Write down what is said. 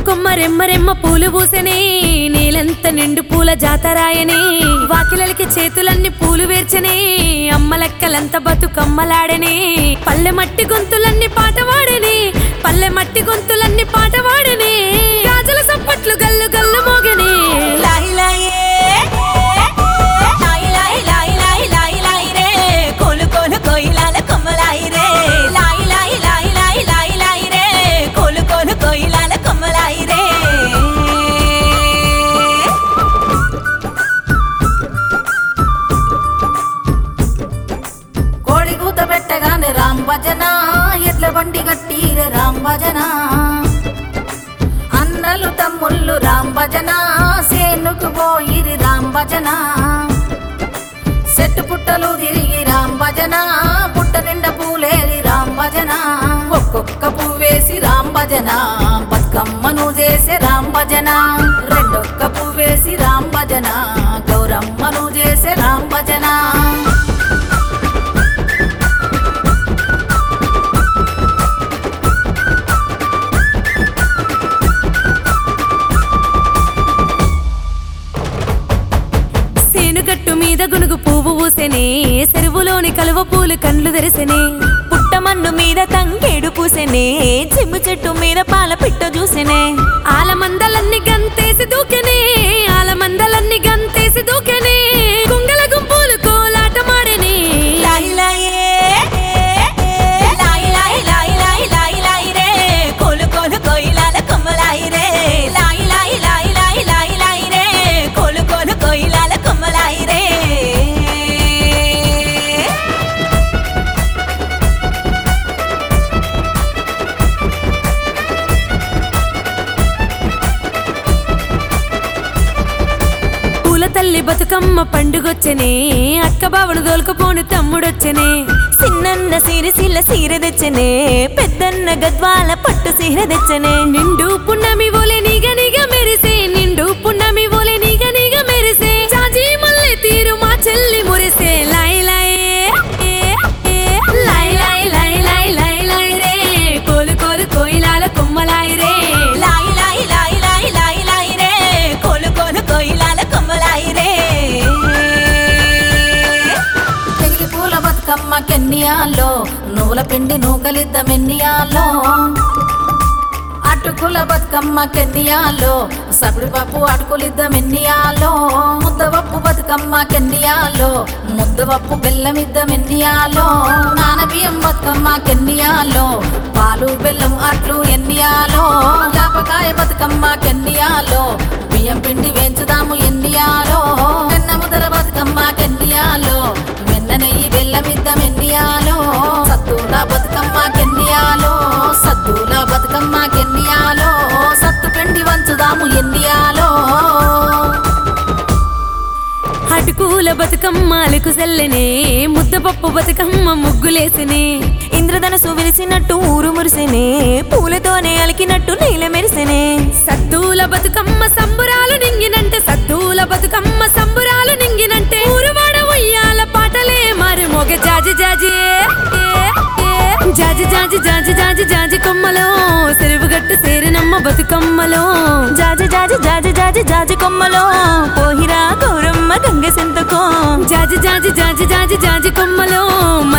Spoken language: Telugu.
కొమ్మ రెమ్మ రెమ్మ పూలు పూసెనే నీలంత నిండు పూల జాతరాయనే వాకిలలకి చేతులన్నీ పూలు వేర్చనే అమ్మలక్కలంత బతుకమ్మలాడనే పల్లె మట్టి గొంతులన్నీ పాట వాడనే పల్లె మట్టి గొంతులన్నీ పాట వాడనే గాజుల సప్పట్లు గల్లు గల్లు మోగనే లాయి లాయే లాయి లాయి లాయి లాయి లాయి లాయి రే కోలు కోలు కోయిలాల కొమ్మలాయి రే లాయి లాయి లాయి లాయి లాయి లాయి రే కోలు కోలు కోయిలాల కొమ్మలాయి రే కోడి కూత పెట్టగానే రామ్ భజన ఎడ్ల బండి గట్టీరే రామ్ భజన అన్నలు తమ్ముళ్ళు రామ్ భజన సేనుకు పోయిరి రామ్ భజన చెట్టు పుట్టలు తిరిగి రామ్ భజన పుట్ట నిండా పూలేరి రామ్ భజన ఒక్కొక్క పువ్వేసి రామ్ భజన బతుకమ్మను చేసే రామ్ భజన రెండొక్క పువ్వేసి రామ్ భజన గౌరమ్మను చేసే రామ్ భజన సేనుగట్టు మీద గునుగు పువ్వు పూసెనే చెరువులోని కలువ పూలు కండ్లు తెరిసెనే పుట్టమన్ను మీద తంగేడు పూసెనే చిమ్ము చెట్టు మీద పాల పిట్ట చూసెనే ఆలమందలన్నీ గంతేసి దూకెనే ఆలమందలన్నీ గంతేసి దూకెనే కుంగల గుంపులు కోలాటమాడెనే లాయి లాయే లాయి లాయి లాయి లాయి లాయి లాయి రే కోలు కోలు కోయిలాల కొమ్మలాయి రే లాయి లాయి లాయి లాయి లాయి లాయి రే కోలు కోలు కోయిలాల కొమ్మలాయి రే పూల తల్లి బతుకమ్మ పండుగొచ్చనే అక్క బావను దోలుకుపోను తమ్ముడొచ్చనే చిన్నన్న సిరిసిల్ల సీర తెచ్చనే పెద్దన్న గద్వాల పట్టు సీర తెచ్చనే నిండు పున్నమి ఓలే నిగ నిగ మెరిసే నిండు పున్నమి ఓలే నిగ నిగ మెరిసే జాజి మల్లె తీరు మా చెల్లి మురిసే లై లై లై లై లై లై లై లై రే కోలు కోలు కోయిలాల కొమ్మలాయి రే లాయి లాయి లాయి లాయి లాయి లాయి రే కోలు కోలు కోయిలాల కొమ్మలాయి రే పెరిగి పూల బతుకమ్మ కెన్నియాలో నువ్వుల పిండి నూకలిద్దమెన్నియాలో అటుకుల బతుకమ్మ కెన్నియాలో సబిడి పప్పు అటుకులిద్దమెన్నియాలో ముద్దపప్పు బతుకమ్మ కెన్నియాలో ముద్దపప్పు బెల్లమిద్దమెన్నియాలో నానబియ్యం బతుకమ్మ కెన్నియాలో పాలు బెల్లం అట్లు ఎన్నియాలో జాపకాయ బతుకమ్మ కెన్నియాలో బియ్యం పిండి వేంచుదాము ఎన్నియాలో వెన్న ముదర బతుకమ్మ కెన్నియాలో వెన్న నెయ్యి బెల్లమిద్దం ఎన్నియాలో సత్తుల బతుకమ్మ కెన్నియాలో సద్దుల బతుకమ్మ కెన్నియాలో సత్తు పిండి వంచుదాము ఎన్నియాలో అటుకుల బతుకమ్మ అలుకు సెల్లెనే ముద్దపప్పు బతుకమ్మ ముగ్గులేసనే ఇంద్రధనసు విరిసినట్టు ఊరు మురిసెనే పూలతోనే అలికినట్టు నీల మెరిసెనే సద్దుల బతుకమ్మ సంబురాలు నింగినంటే సద్దుల బతుకమ్మ సంబురాలు నింగినంటే ఊరువాడ ఉయ్యాల పాటలే మారు మొగ జాజి జాజి జాజి జాజి జాజి జాజి జాజి కొమ్మలో చెరువుగట్టు సేరినమ్మ బతుకమ్మలో జాజి జాజి జాజి జాజి జాజి కొమ్మలో పోహిరా గౌరమ్మ గంగ సెంతకో జాజి జాజి జాజి జాజి జాజి కొమ్మలో